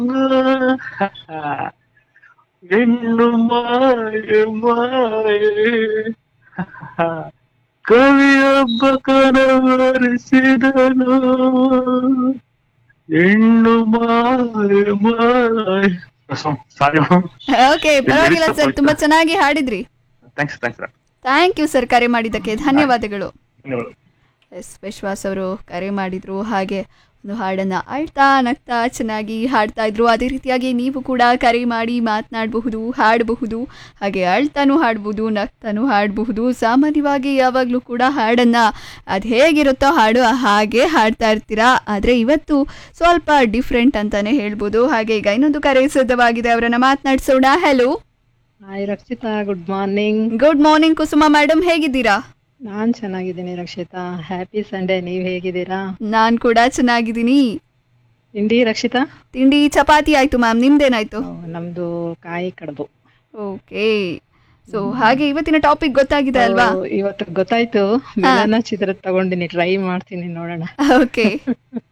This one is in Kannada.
ಹೆಣ್ಣು ಮಾಯ ಮಾಯೆ ಕವಿಯೊಬ್ಬ ಕನವರಿಸಿದನು ಹೆಣ್ಣು ಮಾಯ ಮಾಯ ಸಾರಿ ಓಕೆ ಪರವಾಗಿಲ್ಲ ಸರ್ ತುಂಬಾ ಚೆನ್ನಾಗಿ ಹಾಡಿದ್ರಿ thanks thanks thank you sir ಕರೆ ಮಾಡಿದ್ದಕ್ಕೆ ಧನ್ಯವಾದಗಳು ಧನ್ಯವಾದ ಎಸ್ ವಿಶ್ವಾಸ್ ಅವರು ಕರೆ ಮಾಡಿದ್ರು ಹಾಗೆ ಒಂದು ಹಾಡನ್ನು ಅಳ್ತಾ ನಗ್ತಾ ಚೆನ್ನಾಗಿ ಹಾಡ್ತಾ ಇದ್ರು ಅದೇ ರೀತಿಯಾಗಿ ನೀವು ಕೂಡ ಕರೆ ಮಾಡಿ ಮಾತನಾಡಬಹುದು ಹಾಡಬಹುದು ಹಾಗೆ ಅಳ್ತಾನೂ ಹಾಡ್ಬೋದು ನಗ್ತಾನೂ ಹಾಡಬಹುದು ಸಾಮಾನ್ಯವಾಗಿ ಯಾವಾಗಲೂ ಕೂಡ ಹಾಡನ್ನು ಅದು ಹೇಗಿರುತ್ತೋ ಹಾಡು ಹಾಗೆ ಹಾಡ್ತಾ ಇರ್ತೀರಾ ಆದರೆ ಇವತ್ತು ಸ್ವಲ್ಪ ಡಿಫ್ರೆಂಟ್ ಅಂತಲೇ ಹೇಳ್ಬೋದು ಹಾಗೆ ಈಗ ಇನ್ನೊಂದು ಕರೆ ಸಿದ್ಧವಾಗಿದೆ ಅವರನ್ನು ಮಾತನಾಡಿಸೋಣ hello hi Rakshita good morning good morning Kusuma madam ಹೇಗಿದ್ದೀರಾ ನಾನ್ ಚೆನ್ನಾಗಿದ್ದೀನಿ ರಕ್ಷಿತಾ ಹ್ಯಾಪಿ ಸಂಡೇ ನೀವ್ ಹೇಗಿದ್ದೀರಾ ನಾನು ಕೂಡ ಚೆನ್ನಾಗಿದ್ದೀನಿ ತಿಂಡಿ ರಕ್ಷಿತಾ ತಿಂಡಿ ಚಪಾತಿ ಆಯ್ತು ಮ್ಯಾಮ್ ನಿಮ್ದೇನಾಯ್ತು ಓ, ನಮ್ದು ಕಾಯಿ ಕಡುಬು ಓಕೆ ಸೊ ಹಾಗೆ ಇವತ್ತಿನ ಟಾಪಿಕ್ ಗೊತ್ತಾಗಿದೆ ಅಲ್ವಾ ಓ, ಇವತ್ತು ಗೊತ್ತಾಯ್ತು ಮಿಲನ ಚಿತ್ರ ತಗೊಂಡಿನಿ ಟ್ರೈ ಮಾಡ್ತೀನಿ ನೋಡೋಣ ಓಕೆ